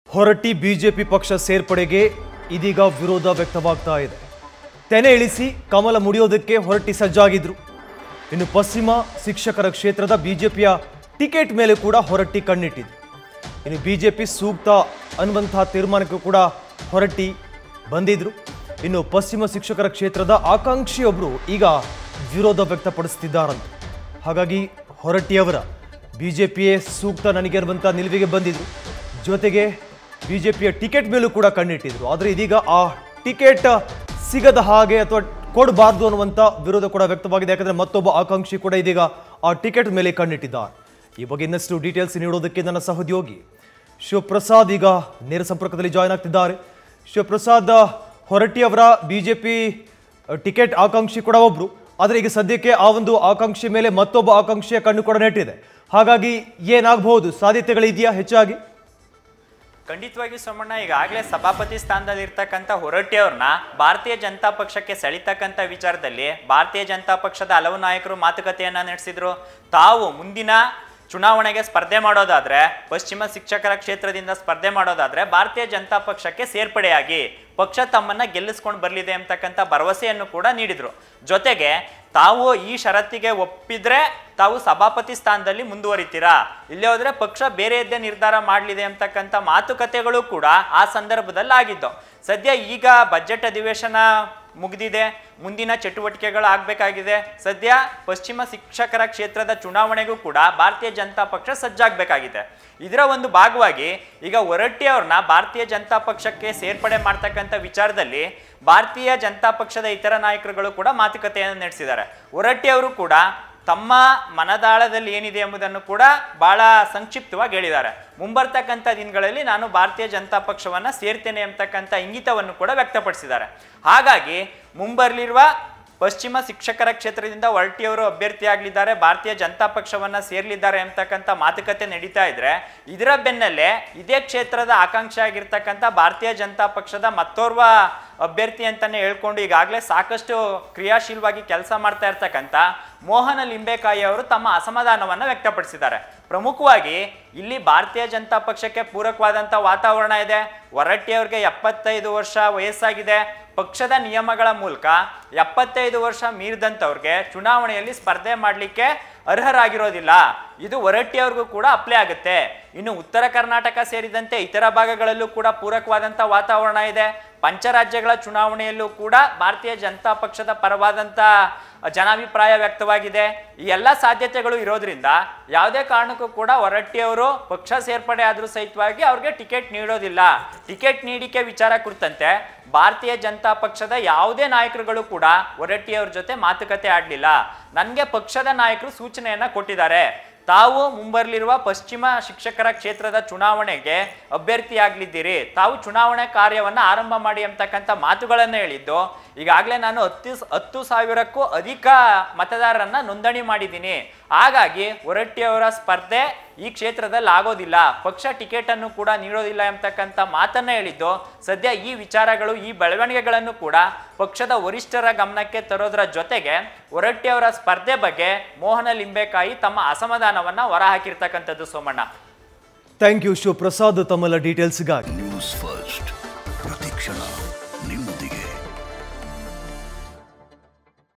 Horatti BJP ಪಕ್ಷ ಸೇರ್ಪಡೆಗೆ ಇದೀಗ ವಿರೋಧ ವ್ಯಕ್ತವಾಗ್ತಾ ಇದೆ ತೆನೆ ಇಳಿಸಿ ಕಮಲ ಮುಡಿಯೋದಕ್ಕೆ ಹೊರಟ್ಟಿ ಸಜ್ಜಾಗಿದ್ರು ಇನ್ನು ಪಶ್ಚಿಮ ಶಿಕ್ಷಕರ ಕ್ಷೇತ್ರದ ಬಿಜೆಪಿಯ ಟಿಕೆಟ್ ಮೇಲೆ ಕೂಡ ಹೊರಟ್ಟಿ ಕಣ್ಣಿಟ್ಟಿದ್ರು ಇನ್ನು ಬಿಜೆಪಿ ಸೂಕ್ತ ಅನ್ನುವಂತಹ ತೀರ್ಮಾನಕ್ಕೂ ಕೂಡ ಹೊರಟ್ಟಿ ಬಂದಿದ್ರು ಇನ್ನು ಪಶ್ಚಿಮ ಶಿಕ್ಷಕರ ಕ್ಷೇತ್ರದ ಆಕಾಂಕ್ಷಿಯೊಬ್ಬರು ಈಗ ವಿರೋಧ ವ್ಯಕ್ತಪಡಿಸ್ತಿದ್ದಾರಂತೆ ಹಾಗಾಗಿ ಹೊರಟ್ಟಿಯವರ ಬಿಜೆಪಿಯೇ ಸೂಕ್ತ ನನಗೆ ಅನ್ನುವಂಥ ನಿಲುವಿಗೆ ಬಂದಿದ್ರು ಜೊತೆಗೆ ಬಿಜೆಪಿಯ ಟಿಕೆಟ್ ಮೇಲೂ ಕೂಡ ಕಣ್ಣಿಟ್ಟಿದ್ರು ಆದರೆ ಇದೀಗ ಆ ಟಿಕೆಟ್ ಸಿಗದ ಹಾಗೆ ಅಥವಾ ಕೊಡಬಾರ್ದು ಅನ್ನುವಂಥ ವಿರೋಧ ಕೂಡ ವ್ಯಕ್ತವಾಗಿದೆ ಯಾಕಂದ್ರೆ ಮತ್ತೊಬ್ಬ ಆಕಾಂಕ್ಷಿ ಕೂಡ ಇದೀಗ ಆ ಟಿಕೆಟ್ ಮೇಲೆ ಕಣ್ಣಿಟ್ಟಿದ್ದಾರೆ ಈ ಬಗ್ಗೆ ಇನ್ನಷ್ಟು ಡೀಟೇಲ್ಸ್ ನೀಡೋದಕ್ಕೆ ನನ್ನ ಸಹೋದ್ಯೋಗಿ ಶಿವಪ್ರಸಾದ್ ಈಗ ನೇರ ಸಂಪರ್ಕದಲ್ಲಿ ಜಾಯ್ನ್ ಆಗ್ತಿದ್ದಾರೆ ಶಿವಪ್ರಸಾದ್ ಹೊರಟ್ಟಿ ಅವರ ಬಿಜೆಪಿ ಟಿಕೆಟ್ ಆಕಾಂಕ್ಷಿ ಕೂಡ ಒಬ್ರು ಆದರೆ ಈಗ ಸದ್ಯಕ್ಕೆ ಆ ಒಂದು ಆಕಾಂಕ್ಷಿ ಮೇಲೆ ಮತ್ತೊಬ್ಬ ಆಕಾಂಕ್ಷಿಯ ಕಣ್ಣು ಕೂಡ ನೆಟ್ಟಿದೆ ಹಾಗಾಗಿ ಏನಾಗಬಹುದು ಸಾಧ್ಯತೆಗಳಿದೆಯಾ ಹೆಚ್ಚಾಗಿ ಖಂಡಿತವಾಗಿ ಸೋಮಣ್ಣ ಈಗಾಗಲೇ ಸಭಾಪತಿ ಸ್ಥಾನದಲ್ಲಿ ಇರ್ತಕ್ಕಂಥ ಹೊರಟ್ಟಿ ಅವ್ರನ್ನ ಭಾರತೀಯ ಜನತಾ ಪಕ್ಷಕ್ಕೆ ಸೆಳಿತಕ್ಕಂಥ ವಿಚಾರದಲ್ಲಿ ಭಾರತೀಯ ಜನತಾ ಪಕ್ಷದ ಹಲವು ನಾಯಕರು ಮಾತುಕತೆಯನ್ನ ನಡೆಸಿದ್ರು ತಾವು ಮುಂದಿನ ಚುನಾವಣೆಗೆ ಸ್ಪರ್ಧೆ ಮಾಡೋದಾದ್ರೆ ಪಶ್ಚಿಮ ಶಿಕ್ಷಕರ ಕ್ಷೇತ್ರದಿಂದ ಸ್ಪರ್ಧೆ ಮಾಡೋದಾದ್ರೆ ಭಾರತೀಯ ಜನತಾ ಪಕ್ಷಕ್ಕೆ ಸೇರ್ಪಡೆಯಾಗಿ ಪಕ್ಷ ತಮ್ಮನ್ನ ಗೆಲ್ಲಿಸ್ಕೊಂಡು ಬರಲಿದೆ ಅಂತಕ್ಕಂಥ ಭರವಸೆಯನ್ನು ಕೂಡ ನೀಡಿದ್ರು ಜೊತೆಗೆ ತಾವು ಈ ಷರತ್ತಿಗೆ ಒಪ್ಪಿದ್ರೆ ತಾವು ಸಭಾಪತಿ ಸ್ಥಾನದಲ್ಲಿ ಮುಂದುವರಿತೀರಾ ಇಲ್ಲೇ ಹೋದ್ರೆ ಪಕ್ಷ ಬೇರೆಯದ್ದೇ ನಿರ್ಧಾರ ಮಾಡಲಿದೆ ಅಂತಕ್ಕಂಥ ಮಾತುಕತೆಗಳು ಕೂಡ ಆ ಸಂದರ್ಭದಲ್ಲಿ ಆಗಿದ್ದು ಸದ್ಯ ಈಗ ಬಜೆಟ್ ಅಧಿವೇಶನ ಮುಗಿದಿದೆ ಮುಂದಿನ ಚಟುವಟಿಕೆಗಳು ಆಗಬೇಕಾಗಿದೆ ಸದ್ಯ ಪಶ್ಚಿಮ ಶಿಕ್ಷಕರ ಕ್ಷೇತ್ರದ ಚುನಾವಣೆಗೂ ಕೂಡ ಭಾರತೀಯ ಜನತಾ ಪಕ್ಷ ಸಜ್ಜಾಗಬೇಕಾಗಿದೆ ಇದರ ಒಂದು ಭಾಗವಾಗಿ ಈಗ ಹೊರಟ್ಟಿ ಅವ್ರನ್ನ ಭಾರತೀಯ ಜನತಾ ಪಕ್ಷಕ್ಕೆ ಸೇರ್ಪಡೆ ಮಾಡ್ತಕ್ಕಂಥ ವಿಚಾರದಲ್ಲಿ ಭಾರತೀಯ ಜನತಾ ಪಕ್ಷದ ಇತರ ನಾಯಕರುಗಳು ಕೂಡ ಮಾತುಕತೆಯನ್ನು ನಡೆಸಿದ್ದಾರೆ ಹೊರಟ್ಟಿ ಅವರು ಕೂಡ ತಮ್ಮ ಮನದಾಳದಲ್ಲಿ ಏನಿದೆ ಎಂಬುದನ್ನು ಕೂಡ ಬಹಳ ಸಂಕ್ಷಿಪ್ತವಾಗಿ ಹೇಳಿದ್ದಾರೆ ಮುಂಬರ್ತಕ್ಕಂಥ ದಿನಗಳಲ್ಲಿ ನಾನು ಭಾರತೀಯ ಜನತಾ ಪಕ್ಷವನ್ನ ಸೇರ್ತೇನೆ ಅಂತಕ್ಕಂಥ ಇಂಗಿತವನ್ನು ಕೂಡ ವ್ಯಕ್ತಪಡಿಸಿದ್ದಾರೆ ಹಾಗಾಗಿ ಮುಂಬರಲಿರುವ ಪಶ್ಚಿಮ ಶಿಕ್ಷಕರ ಕ್ಷೇತ್ರದಿಂದ ಹೊರಟಿಯವರು ಅಭ್ಯರ್ಥಿಯಾಗಲಿದ್ದಾರೆ ಭಾರತೀಯ ಜನತಾ ಪಕ್ಷವನ್ನ ಸೇರ್ಲಿದ್ದಾರೆ ಅಂತಕ್ಕಂಥ ಮಾತುಕತೆ ನಡೀತಾ ಇದ್ರೆ ಇದರ ಬೆನ್ನಲ್ಲೇ ಇದೇ ಕ್ಷೇತ್ರದ ಆಕಾಂಕ್ಷಿ ಆಗಿರ್ತಕ್ಕಂಥ ಭಾರತೀಯ ಜನತಾ ಪಕ್ಷದ ಮತ್ತೋರ್ವ ಅಭ್ಯರ್ಥಿ ಅಂತಾನೆ ಹೇಳ್ಕೊಂಡು ಈಗಾಗಲೇ ಸಾಕಷ್ಟು ಕ್ರಿಯಾಶೀಲವಾಗಿ ಕೆಲಸ ಮಾಡ್ತಾ ಇರ್ತಕ್ಕಂಥ ಮೋಹನ ಲಿಂಬೆಕಾಯಿ ಅವರು ತಮ್ಮ ಅಸಮಾಧಾನವನ್ನ ವ್ಯಕ್ತಪಡಿಸಿದ್ದಾರೆ ಪ್ರಮುಖವಾಗಿ ಇಲ್ಲಿ ಭಾರತೀಯ ಜನತಾ ಪಕ್ಷಕ್ಕೆ ಪೂರಕವಾದಂಥ ವಾತಾವರಣ ಇದೆ ಹೊರಟ್ಟಿ ಅವ್ರಿಗೆ ಎಪ್ಪತ್ತೈದು ವರ್ಷ ವಯಸ್ಸಾಗಿದೆ ಪಕ್ಷದ ನಿಯಮಗಳ ಮೂಲಕ ಎಪ್ಪತ್ತೈದು ವರ್ಷ ಮೀರಿದಂಥವ್ರಿಗೆ ಚುನಾವಣೆಯಲ್ಲಿ ಸ್ಪರ್ಧೆ ಮಾಡಲಿಕ್ಕೆ ಅರ್ಹರಾಗಿರೋದಿಲ್ಲ ಇದು ಹೊರಟ್ಟಿ ಅವ್ರಿಗೂ ಕೂಡ ಅಪ್ಲೈ ಆಗುತ್ತೆ ಇನ್ನು ಉತ್ತರ ಕರ್ನಾಟಕ ಸೇರಿದಂತೆ ಇತರ ಭಾಗಗಳಲ್ಲೂ ಕೂಡ ಪೂರಕವಾದಂಥ ವಾತಾವರಣ ಇದೆ ಪಂಚರಾಜ್ಯಗಳ ಚುನಾವಣೆಯಲ್ಲೂ ಕೂಡ ಭಾರತೀಯ ಜನತಾ ಪಕ್ಷದ ಪರವಾದಂಥ ಜನಾಭಿಪ್ರಾಯ ವ್ಯಕ್ತವಾಗಿದೆ ಈ ಎಲ್ಲ ಸಾಧ್ಯತೆಗಳು ಇರೋದ್ರಿಂದ ಯಾವುದೇ ಕಾರಣಕ್ಕೂ ಕೂಡ ಹೊರಟ್ಟಿಯವರು ಪಕ್ಷ ಸೇರ್ಪಡೆ ಆದರೂ ಸಹಿತವಾಗಿ ಅವ್ರಿಗೆ ಟಿಕೆಟ್ ನೀಡೋದಿಲ್ಲ ಟಿಕೆಟ್ ನೀಡಿಕೆ ವಿಚಾರ ಕುರಿತಂತೆ ಭಾರತೀಯ ಜನತಾ ಪಕ್ಷದ ಯಾವುದೇ ನಾಯಕರುಗಳು ಕೂಡ ಹೊರಟ್ಟಿಯವ್ರ ಜೊತೆ ಮಾತುಕತೆ ಆಡಲಿಲ್ಲ ನನಗೆ ಪಕ್ಷದ ನಾಯಕರು ಸೂಚನೆಯನ್ನ ಕೊಟ್ಟಿದ್ದಾರೆ ತಾವು ಮುಂಬರಲಿರುವ ಪಶ್ಚಿಮ ಶಿಕ್ಷಕರ ಕ್ಷೇತ್ರದ ಚುನಾವಣೆಗೆ ಅಭ್ಯರ್ಥಿಯಾಗಲಿದ್ದೀರಿ ತಾವು ಚುನಾವಣೆ ಕಾರ್ಯವನ್ನು ಆರಂಭ ಮಾಡಿ ಅಂತಕ್ಕಂಥ ಮಾತುಗಳನ್ನು ಹೇಳಿದ್ದು ಈಗಾಗಲೇ ನಾನು ಹತ್ತು ಹತ್ತು ಸಾವಿರಕ್ಕೂ ಅಧಿಕ ಮತದಾರರನ್ನ ನೋಂದಣಿ ಮಾಡಿದ್ದೀನಿ ಹಾಗಾಗಿ ಹೊರಟ್ಟಿಯವರ ಸ್ಪರ್ಧೆ ಈ ಕ್ಷೇತ್ರದಲ್ಲಿ ಆಗೋದಿಲ್ಲ ಪಕ್ಷ ಟಿಕೆಟ್ ಅನ್ನು ಕೂಡ ನೀಡೋದಿಲ್ಲ ಎಂಬತಕ್ಕಂಥ ಮಾತನ್ನ ಹೇಳಿದ್ದು ಸದ್ಯ ಈ ವಿಚಾರಗಳು ಈ ಬೆಳವಣಿಗೆಗಳನ್ನು ಕೂಡ ಪಕ್ಷದ ವರಿಷ್ಠರ ಗಮನಕ್ಕೆ ತರೋದ್ರ ಜೊತೆಗೆ ಹೊರಟ್ಟಿಯವರ ಸ್ಪರ್ಧೆ ಬಗ್ಗೆ ಮೋಹನ ಲಿಂಬೆಕಾಯಿ ತಮ್ಮ ಅಸಮಾಧಾನವನ್ನ ಹೊರಹಾಕಿರ್ತಕ್ಕಂಥದ್ದು ಸೋಮಣ್ಣ ಥ್ಯಾಂಕ್ ಯು ಶಿವಪ್ರಸಾದ್ ತಮ್ಮೆಲ್ಲ ಡೀಟೇಲ್ಸ್ಗಾಗಿ ನ್ಯೂಸ್ ಫಸ್ಟ್